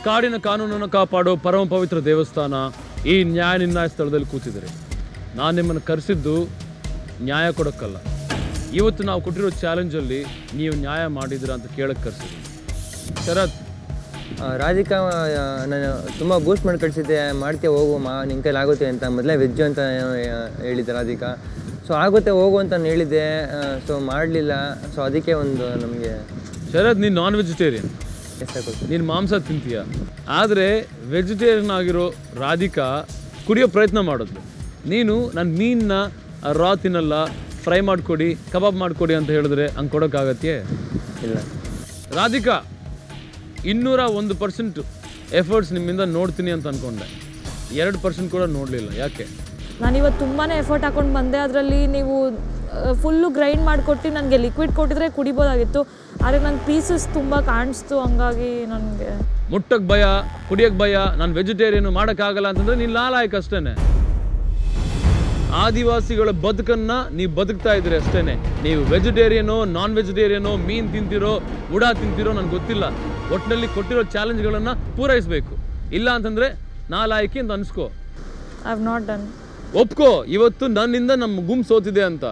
ಕಾಡಿನ ಕಾನೂನನ್ನು ಕಾಪಾಡೋ ಪರಮ ಪವಿತ್ರ ದೇವಸ್ಥಾನ ಈ ನ್ಯಾಯ ನಿರ್ಣಯ ಸ್ಥಳದಲ್ಲಿ ಕೂತಿದ್ದೀರಿ ನಾನು ನಿಮ್ಮನ್ನು ಕರೆಸಿದ್ದು ನ್ಯಾಯ ಕೊಡೋಕ್ಕಲ್ಲ ಇವತ್ತು ನಾವು ಕೊಟ್ಟಿರೋ ಚಾಲೆಂಜಲ್ಲಿ ನೀವು ನ್ಯಾಯ ಮಾಡಿದ್ದೀರಾ ಅಂತ ಕೇಳಕ್ಕೆ ಕರೆಸಿದ್ದೀನಿ ಶರತ್ ಆ, ರಾಧಿಕಾ ಆ, ನಾನು ತುಂಬ ಬೂಸ್ಟ್ ಮಾಡಿ ಕಳಿಸಿದ್ದೆ ಮಾಡ್ತೀಯ ಹೋಗುವಮ್ಮ ನಿನ್ನ ಕೈಲಿ ಆಗುತ್ತೆ ಅಂತ ಮೊದಲೇ ವೆಜ್ಜು ಅಂತ ಏನೋ, ಆ, ಹೇಳಿದ್ದೆ ರಾಧಿಕಾ ಸೊ ಆಗುತ್ತೆ ಹೋಗು ಅಂತ ನಾನು ಹೇಳಿದ್ದೆ ಸೊ ಮಾಡಲಿಲ್ಲ ಸೊ ಅದಕ್ಕೆ ಒಂದು ನಮಗೆ ಶರತ್ ನೀನು ನಾನ್ ವೆಜಿಟೇರಿಯನ್ ಎಷ್ಟಾಗುತ್ತೆ ನೀನು ಮಾಂಸ ತಿಂತೀಯ ಆದರೆ ವೆಜಿಟೇರಿಯನ್ ಆಗಿರೋ ರಾಧಿಕಾ ಕುಡಿಯೋ ಪ್ರಯತ್ನ ಮಾಡಿದ್ಲು ನೀನು ನಾನು ಮೀನನ್ನ ರಾ ತಿನ್ನಲ್ಲ ಫ್ರೈ ಮಾಡಿಕೊಡಿ ಕಬಾಬ್ ಮಾಡಿಕೊಡಿ ಅಂತ ಹೇಳಿದ್ರೆ ಹಂಗೆ ಕೊಡೋಕ್ಕಾಗತ್ತೆ ಇಲ್ಲ ರಾಧಿಕಾ ಇನ್ನೂರ ಒಂದು ಪರ್ಸೆಂಟ್ ಎಫರ್ಟ್ಸ್ ನಿಮ್ಮಿಂದ ನೋಡ್ತೀನಿ ಅಂತ ಅಂದ್ಕೊಂಡೆ ಎರಡು ಪರ್ಸೆಂಟ್ ಕೂಡ ನೋಡಲಿಲ್ಲ ಯಾಕೆ ನಾನಿವತ್ತು ತುಂಬಾ ಎಫರ್ಟ್ ಹಾಕೊಂಡು ಬಂದೆ ಅದರಲ್ಲಿ ನೀವು ಫುಲ್ಲು ಗ್ರೈಂಡ್ ಮಾಡಿಕೊಟ್ಟು ನನಗೆ ಲಿಕ್ವಿಡ್ ಕೊಟ್ಟಿದ್ರೆ ಕುಡಿಬೋದಾಗಿತ್ತು ಆದರೆ ನಂಗೆ ಪೀಸಸ್ ತುಂಬ ಕಾಣಿಸ್ತು ಹಂಗಾಗಿ ನನಗೆ ಮುಟ್ಟಕ್ಕೆ ಭಯ ಕುಡಿಯೋಕ್ಕೆ ಭಯ ನಾನು ವೆಜಿಟೇರಿಯನ್ ಮಾಡೋಕ್ಕಾಗಲ್ಲ ಅಂತಂದ್ರೆ ನೀನು ಲಾಲಾಯಕ್ ಅಷ್ಟೇನೆ ಆದಿವಾಸಿಗಳ ಬದುಕನ್ನ ನೀವು ಬದುಕ್ತಾ ಇದ್ರಿ ಅಷ್ಟೇನೆ ನೀವು ವೆಜಿಟೇರಿಯನೋ ನಾನ್ ವೆಜಿಟೇರಿಯನೋ ಮೀನ್ ತಿಂತಿರೋ ಉಡಾ ತಿಂತಿರೋ ನನಗೆ ಗೊತ್ತಿಲ್ಲ ಒಟ್ಟಿನಲ್ಲಿ ಕೊಟ್ಟಿರೋ ಚಾಲೆಂಜ್ಗಳನ್ನ ಪೂರೈಸಬೇಕು ಇಲ್ಲ ಅಂತಂದ್ರೆ ನಾಲಾಯಕಿ ಅಂತ ಅನ್ಸ್ಕೋ ಐ ಹವ್ ನಾಟ್ ಡನ್ ಒಪ್ಕೋ ಇವತ್ತು ನನ್ನಿಂದ ನಮ್ಮ ಗುಂಪು ಸೋತಿದೆ ಅಂತ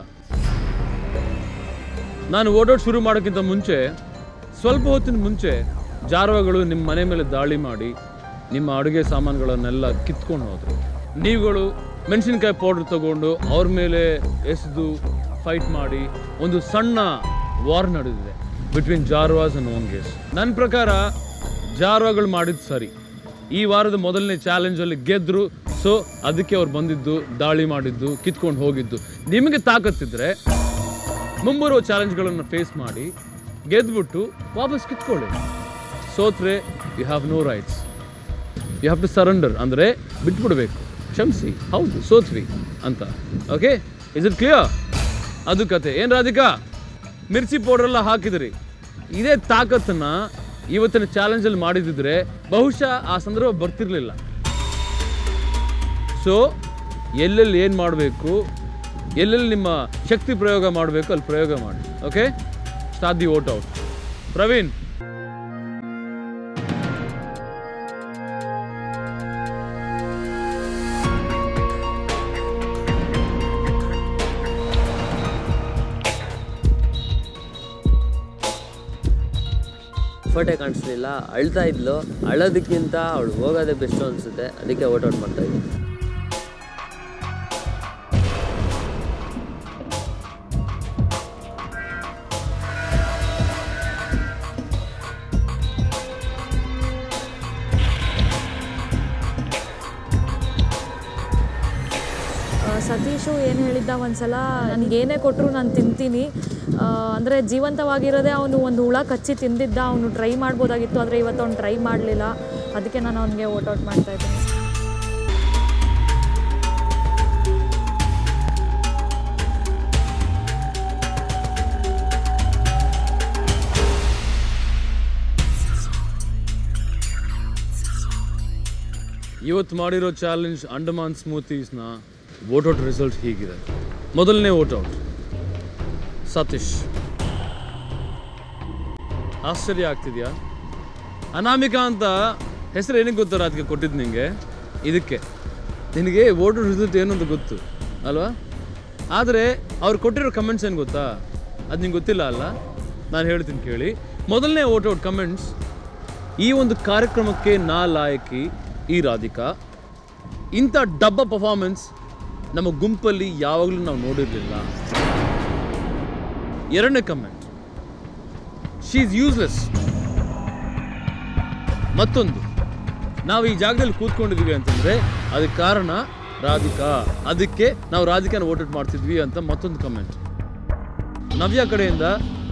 ನಾನು ಓಡೋಟ್ ಶುರು ಮಾಡೋಕ್ಕಿಂತ ಮುಂಚೆ ಸ್ವಲ್ಪ ಹೊತ್ತಿನ ಮುಂಚೆ ಜಾರವಗಳು ನಿಮ್ಮ ಮನೆ ಮೇಲೆ ದಾಳಿ ಮಾಡಿ ನಿಮ್ಮ ಅಡುಗೆ ಸಾಮಾನುಗಳನ್ನೆಲ್ಲ ಕಿತ್ಕೊಂಡು ಹೋದ್ರು ನೀವುಗಳು ಮೆಣಸಿನ್ಕಾಯಿ ಪೌಡರ್ ತಗೊಂಡು ಅವ್ರ ಮೇಲೆ ಎಸೆದು ಫೈಟ್ ಮಾಡಿ ಒಂದು ಸಣ್ಣ ವಾರ್ ನಡೆದಿದೆ ಬಿಟ್ವೀನ್ ಜಾರ್ವಾಸ್ ಅಂಡ್ ಓಂಗೇಸ್ ನನ್ನ ಪ್ರಕಾರ ಜಾರ್ವಾಗಳು ಮಾಡಿದ್ದು ಸರಿ ಈ ವಾರದ ಮೊದಲನೇ ಚಾಲೆಂಜಲ್ಲಿ ಗೆದ್ರು ಸೊ ಅದಕ್ಕೆ ಅವ್ರು ಬಂದಿದ್ದು ದಾಳಿ ಮಾಡಿದ್ದು ಕಿತ್ಕೊಂಡು ಹೋಗಿದ್ದು ನಿಮಗೆ ತಾಕತ್ತಿದ್ರೆ ಮುಂಬರುವ ಚಾಲೆಂಜ್ಗಳನ್ನು ಫೇಸ್ ಮಾಡಿ ಗೆದ್ಬಿಟ್ಟು ವಾಪಸ್ ಕಿತ್ಕೊಳ್ಳಿ ಸೋತ್ರೆ you have no rights you have to surrender ಅಂದರೆ ಬಿಟ್ಬಿಡ್ಬೇಕು ಕ್ಷಮಿಸಿ ಹೌದು ಸೋತ್ವಿ ಅಂತ ಓಕೆ ಇಸ್ ಇಟ್ ಕ್ಲಿಯರ್ ಅದು ಕತೆ ಏನು ರಾಧಿಕಾ ಮಿರ್ಚಿ ಪೌಡರ್ ಎಲ್ಲ ಹಾಕಿದ್ರಿ ಇದೇ ತಾಕತ್ತನ್ನ ಇವತ್ತಿನ ಚಾಲೆಂಜಲ್ಲಿ ಮಾಡಿದಿದ್ರೆ ಬಹುಶಃ ಆ ಸಂದರ್ಭ ಬರ್ತಿರ್ಲಿಲ್ಲ ಸೊ ಎಲ್ಲೆಲ್ಲಿ ಏನು ಮಾಡಬೇಕು ಎಲ್ಲೆಲ್ಲಿ ನಿಮ್ಮ ಶಕ್ತಿ ಪ್ರಯೋಗ ಮಾಡಬೇಕು ಅಲ್ಲಿ ಪ್ರಯೋಗ ಮಾಡಿ okay start the vote out Praveen photo ಕಾಣಿಸ್ಲಿಲ್ಲ ಅಳ್ತಾ ಇದ್ಲು ಅಳೋದಕ್ಕಿಂತ ಅವಳು ಹೋಗೋದೇ ಬೆಸ್ಟು ಅನಿಸುತ್ತೆ ಅದಕ್ಕೆ ಔಟ್ ಔಟ್ ಮಾಡ್ತಾ ಇದ್ದೆ ಆ, ಸತೀಶು ಏನು ಹೇಳಿದ್ದ ಒಂದ್ಸಲ ನನಗೆ ಏನೇ ಕೊಟ್ಟರು ನಾನು ತಿಂತೀನಿ ಅಂದರೆ ಜೀವಂತವಾಗಿರೋದೇ ಅವನು ಒಂದು ಹುಳ ಕಚ್ಚಿ ತಿಂದಿದ್ದ ಅವನು ಟ್ರೈ ಮಾಡ್ಬೋದಾಗಿತ್ತು ಆದರೆ ಇವತ್ತು ಅವ್ನು ಟ್ರೈ ಮಾಡಲಿಲ್ಲ ಅದಕ್ಕೆ ನಾನು ಅವನಿಗೆ ಔಟ್ ಮಾಡ್ತಾ ಇದ್ದೀನಿ ಇವತ್ತು ಮಾಡಿರೋ ಚಾಲೆಂಜ್ ಅಂಡಮಾನ್ ಸ್ಮೂತೀಸ್ನ ಔಟ್ ರಿಸಲ್ಟ್ ಹೀಗಿದೆ ಮೊದಲನೇ ಔಟ್ ಸತೀಶ್ ಆಶ್ಚರ್ಯ ಆಗ್ತಿದ್ಯಾ ಅನಾಮಿಕಾ ಅಂತ ಹೆಸರು ಏನಕ್ಕೆ ಗೊತ್ತಾರ ಅದಕ್ಕೆ ಕೊಟ್ಟಿದ್ದು ನಿಂಗೆ ಇದಕ್ಕೆ ನಿನಗೆ ವೋಟರ್ ರಿಸಲ್ಟ್ ಏನು ಅಂತ ಗೊತ್ತು ಅಲ್ವಾ ಆದರೆ ಅವ್ರು ಕೊಟ್ಟಿರೋ ಕಮೆಂಟ್ಸ್ ಏನು ಗೊತ್ತಾ ಅದು ನಿಂಗೆ ಗೊತ್ತಿಲ್ಲ ಅಲ್ಲ ನಾನು ಹೇಳ್ತೀನಿ ಕೇಳಿ ಮೊದಲನೇ ಔಟ್ ಔಟ್ ಕಮೆಂಟ್ಸ್ ಈ ಒಂದು ಕಾರ್ಯಕ್ರಮಕ್ಕೆ ನಾ ಲಾಯಕಿ ಈ ರಾಧಿಕಾ ಇಂಥ ಡಬ್ಬ ಪರ್ಫಾರ್ಮೆನ್ಸ್ ನಮ್ಮ ಗುಂಪಲ್ಲಿ ಯಾವಾಗಲೂ ನಾವು ನೋಡಿರಲಿಲ್ಲ ಎರಡನೇ ಕಮೆಂಟ್ ಶಿ ಈಸ್ ಯೂಸ್ಲೆಸ್ ಮತ್ತೊಂದು ನಾವು ಈ ಜಾಗದಲ್ಲಿ ಕೂತ್ಕೊಂಡಿದ್ದೀವಿ ಅಂತಂದ್ರೆ ಅದಕ್ಕೆ ಕಾರಣ ರಾಧಿಕಾ ಅದಕ್ಕೆ ನಾವು ರಾಧಿಕಾನ ವೋಟೆಡ್ ಮಾಡ್ತಿದ್ವಿ ಅಂತ ಮತ್ತೊಂದು ಕಮೆಂಟ್ ನವ್ಯ ಕಡೆಯಿಂದ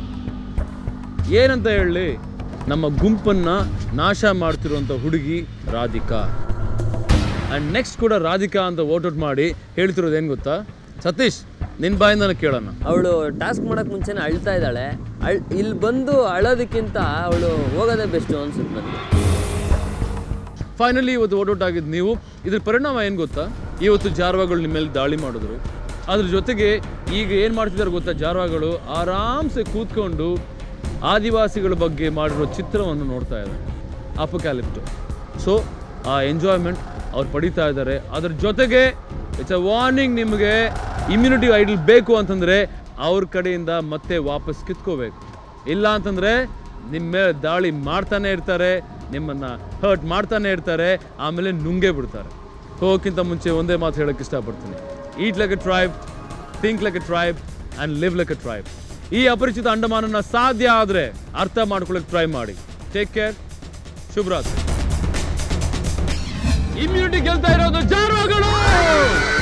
ಏನಂತ ಹೇಳಿ ನಮ್ಮ ಗುಂಪನ್ನ ನಾಶ ಮಾಡ್ತಿರುವಂಥ ಹುಡುಗಿ ರಾಧಿಕಾ ಆ್ಯಂಡ್ ನೆಕ್ಸ್ಟ್ ಕೂಡ ರಾಧಿಕಾ ಅಂತ ಔಟ್ ಮಾಡಿ ಹೇಳ್ತಿರೋದು ಏನು ಗೊತ್ತಾ ಸತೀಶ್ ನಿನ್ನ ಬಾಯಿಂದನೇ ಕೇಳೋಣ ಅವಳು ಟಾಸ್ಕ್ ಮಾಡೋಕ್ಕೆ ಮುಂಚೆನೇ ಅಳ್ತಾ ಇದ್ದಾಳೆ ಅಳ್ ಇಲ್ಲಿ ಬಂದು ಅಳೋದಕ್ಕಿಂತ ಅವಳು ಹೋಗೋದೇ ಬೆಸ್ಟು ಅನ್ಸುತ್ತೆ ನನಗೆ ಫೈನಲಿ ಇವತ್ತು ಔಟ್ ಆಗಿದ್ದು ನೀವು ಇದ್ರ ಪರಿಣಾಮ ಏನು ಗೊತ್ತಾ ಇವತ್ತು ಜಾರ್ವಾಗಳು ನಿಮ್ಮ ಮೇಲೆ ದಾಳಿ ಮಾಡಿದ್ರು ಅದ್ರ ಜೊತೆಗೆ ಈಗ ಏನು ಮಾಡ್ತಿದ್ದಾರೆ ಗೊತ್ತಾ ಜಾರ್ವಾಗಳು ಆರಾಮ್ಸೆ ಕೂತ್ಕೊಂಡು ಆದಿವಾಸಿಗಳ ಬಗ್ಗೆ ಮಾಡಿರೋ ಚಿತ್ರವನ್ನು ನೋಡ್ತಾ ಇದ್ದಾರೆ ಅಪಕ್ಯಾಲಿಪ್ಟು ಸೊ ಆ ಎಂಜಾಯ್ಮೆಂಟ್ ಅವ್ರು ಪಡಿತಾ ಇದ್ದಾರೆ ಅದ್ರ ಜೊತೆಗೆ ಇಟ್ಸ್ ಅ ವಾರ್ನಿಂಗ್ ನಿಮಗೆ ಇಮ್ಯುನಿಟಿ ಐಡಲ್ ಬೇಕು ಅಂತಂದರೆ ಅವ್ರ ಕಡೆಯಿಂದ ಮತ್ತೆ ವಾಪಸ್ ಕಿತ್ಕೋಬೇಕು ಇಲ್ಲ ಅಂತಂದರೆ ನಿಮ್ಮ ಮೇಲೆ ದಾಳಿ ಮಾಡ್ತಾನೆ ಇರ್ತಾರೆ ನಿಮ್ಮನ್ನು ಹರ್ಟ್ ಮಾಡ್ತಾನೆ ಇರ್ತಾರೆ ಆಮೇಲೆ ನುಂಗೇ ಬಿಡ್ತಾರೆ ಹೋಗೋಕ್ಕಿಂತ ಮುಂಚೆ ಒಂದೇ ಮಾತು ಹೇಳೋಕ್ಕೆ ಇಷ್ಟಪಡ್ತೀನಿ eat like a tribe think like a tribe and live like a tribe ಈ ಅಪರಿಚಿತ ಅಂಡಮಾನನ್ನ ಸಾಧ್ಯ ಆದರೆ ಅರ್ಥ ಮಾಡ್ಕೊಳ್ಳೋಕೆ ಟ್ರೈ ಮಾಡಿ ಟೇಕ್ ಕೇರ್ ಶುಭರಾತ್ರಿ ಇಮ್ಯುನಿಟಿ ಗೆಲ್ತಾ ಇರೋದು ಜಾರಗಳು